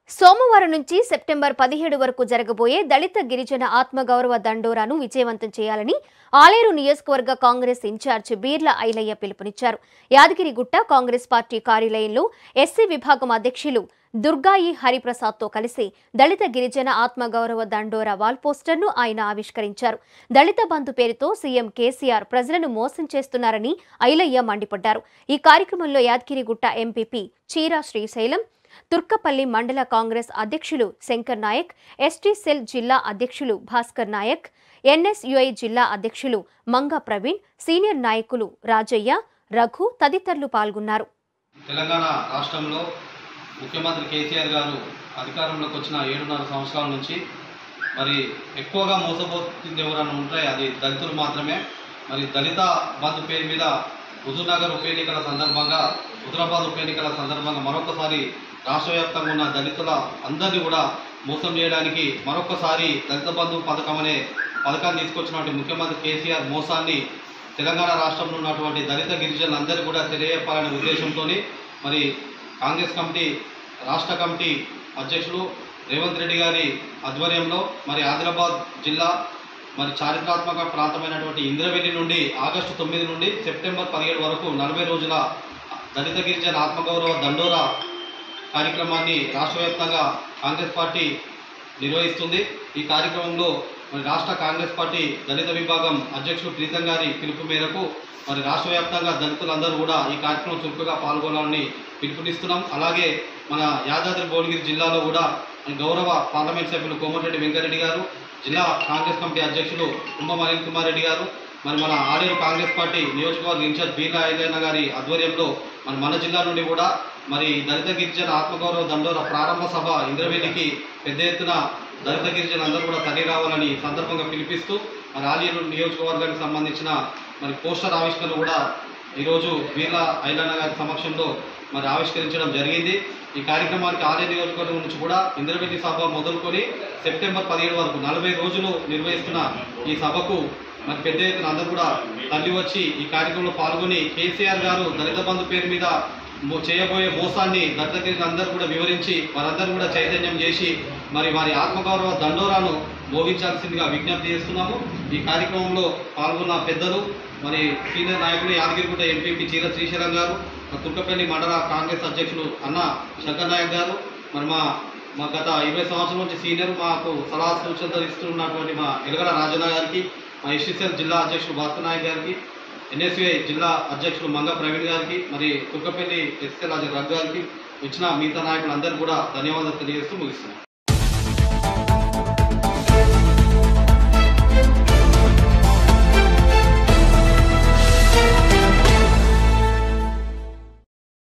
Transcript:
సోమవారం నుంచి సెప్టెంబర్ పదిహేడు వరకు జరగబోయే దళిత గిరిజన ఆత్మగౌరవ దండోరాను విజయవంతం చేయాలని ఆలేరు నియోజకవర్గ కాంగ్రెస్ ఇన్ఛార్జ్ బీర్ల ఐలయ్య పిలుపునిచ్చారు యాదగిరిగుట్ట కాంగ్రెస్ పార్టీ కార్యాలయంలో ఎస్సీ విభాగం అధ్యక్షులు దుర్గాయి హరిప్రసాద్తో కలిసి దళిత గిరిజన ఆత్మగౌరవ దండోరా వాల్ పోస్టర్ను ఆయన ఆవిష్కరించారు దళిత బంధు పేరుతో సీఎం కేసీఆర్ ప్రజలను మోసం చేస్తున్నారని ఐలయ్య మండిపడ్డారు ఈ కార్యక్రమంలో యాదగిరిగుట్ట ఎంపీపీ చీరా శ్రీశైలం తుర్కపల్లి మండల కాంగ్రెస్ అధ్యక్షులు శంకర్ నాయక్ ఎస్టీ సెల్ జిల్లా అధ్యక్షులు భాస్కర్ నాయక్ ఎన్ఎస్యుఐ జిల్లా అధ్యక్షులు మంగ ప్రవీణ్ సీనియర్ నాయకులు రాజయ్య రఘు తదితరులు పాల్గొన్నారు తెలంగాణ రాష్ట్రంలో ముఖ్యమంత్రి కేసీఆర్ గారు అధికారంలోకి వచ్చిన ఏడున్నర సంవత్సరాల నుంచి మరి ఎక్కువగా మోసపోతుంది ఎవరైనా ఉంటే అది దళితులు మాత్రమే మరి దళిత బంధు పేరు మీద హుజూర్నగర్ ఉప ఎన్నికల సందర్భంగా హుజరాబాద్ ఉప ఎన్నికల సందర్భంగా మరొకసారి రాష్ట్ర వ్యాప్తంగా ఉన్న దళితుల అందరినీ కూడా మోసం చేయడానికి మరొకసారి దళిత బంధు పథకం అనే పథకాన్ని తీసుకొచ్చినటువంటి ముఖ్యమంత్రి కేసీఆర్ మోసాన్ని తెలంగాణ రాష్ట్రంలో ఉన్నటువంటి దళిత గిరిజనులందరూ కూడా తెలియజెప్పాలనే ఉద్దేశంతో మరి కాంగ్రెస్ కమిటీ రాష్ట్ర కమిటీ అధ్యక్షులు రేవంత్ రెడ్డి గారి ఆధ్వర్యంలో మరి ఆదిలాబాద్ జిల్లా మరి చారిత్రాత్మక ప్రాంతమైనటువంటి ఇంద్రవెల్లి నుండి ఆగస్టు తొమ్మిది నుండి సెప్టెంబర్ పదిహేడు వరకు నలభై రోజుల దళిత గిరిజన ఆత్మగౌరవ దండోరా కార్యక్రమాన్ని రాష్ట్ర వ్యాప్తంగా కాంగ్రెస్ పార్టీ నిర్వహిస్తుంది ఈ కార్యక్రమంలో మరి రాష్ట్ర కాంగ్రెస్ పార్టీ దళిత విభాగం అధ్యక్షులు ప్రీతం గారి పిలుపు మేరకు మరి రాష్ట్ర వ్యాప్తంగా దళితులందరూ కూడా ఈ కార్యక్రమం చురుకుగా పాల్గొనాలని పిలుపునిస్తున్నాం అలాగే మన యాదాద్రి భువనగిరి జిల్లాలో కూడా మన గౌరవ పార్లమెంట్ సభ్యులు కోమటిరెడ్డి వెంకరెడ్డి గారు జిల్లా కాంగ్రెస్ కమిటీ అధ్యక్షులు కుంభం అనిల్ కుమార్ రెడ్డి గారు మరి మన ఆలేరు కాంగ్రెస్ పార్టీ నియోజకవర్గ ఇన్ఛార్జ్ బీర్లా ఐలయ్య గారి ఆధ్వర్యంలో మరి మన జిల్లా నుండి కూడా మరి దళిత గిరిజన ఆత్మగౌరవ దండోర ప్రారంభ సభ ఇంద్రవేలికి పెద్ద ఎత్తున దళిత గిరిజనులు అందరూ కూడా తరలి రావాలని ఈ సందర్భంగా పిలిపిస్తూ మరి ఆలేరు నియోజకవర్గానికి సంబంధించిన మరి పోస్టర్ ఆవిష్కరణ కూడా ఈరోజు బీర్లా ఐలన్న గారి సమక్షంలో మరి ఆవిష్కరించడం జరిగింది ఈ కార్యక్రమానికి ఆలయ నియోజకవర్గం నుంచి కూడా ఇంద్రవెల్లి సభ మొదలుకొని సెప్టెంబర్ పదిహేడు వరకు నలభై రోజులు నిర్వహిస్తున్న ఈ సభకు మరి పెద్ద ఎత్తున అందరూ కూడా తల్లి వచ్చి ఈ కార్యక్రమంలో పాల్గొని కేసీఆర్ గారు దళిత బంధు పేరు మీద మో- చేయబోయే మోసాన్ని దత్తగిరికి అందరూ కూడా వివరించి వారందరూ కూడా చైతన్యం చేసి మరి వారి ఆత్మగౌరవ దండోరాను మోగించాల్సిందిగా విజ్ఞప్తి చేస్తున్నాము ఈ కార్యక్రమంలో పాల్గొన్న పెద్దలు మరి సీనియర్ నాయకులు యాదగిరిగుట్ట ఎంపీపీ చీర శ్రీశైలం గారు మా తుర్కపల్లి మండల కాంగ్రెస్ అధ్యక్షులు అన్న శంకర్ నాయక్ గారు మరి మా మా గత ఇరవై సంవత్సరాల నుంచి సీనియర్ మాకు సలహా సూచనలు ఇస్తున్నటువంటి మా ఎలగల రాజన్న గారికి మా ఎస్టీసీఎల్ జిల్లా అధ్యక్షులు భాస్కర్ నాయక్ గారికి ఎన్ఎస్యుఐ జిల్లా అధ్యక్షులు మంగ ప్రవీణ్ గారికి మరి తుర్కపల్లి ఎస్ఎల్ రఘు గారికి వచ్చిన మిగతా నాయకులందరూ కూడా ధన్యవాదాలు తెలియజేస్తూ ముగిస్తున్నాం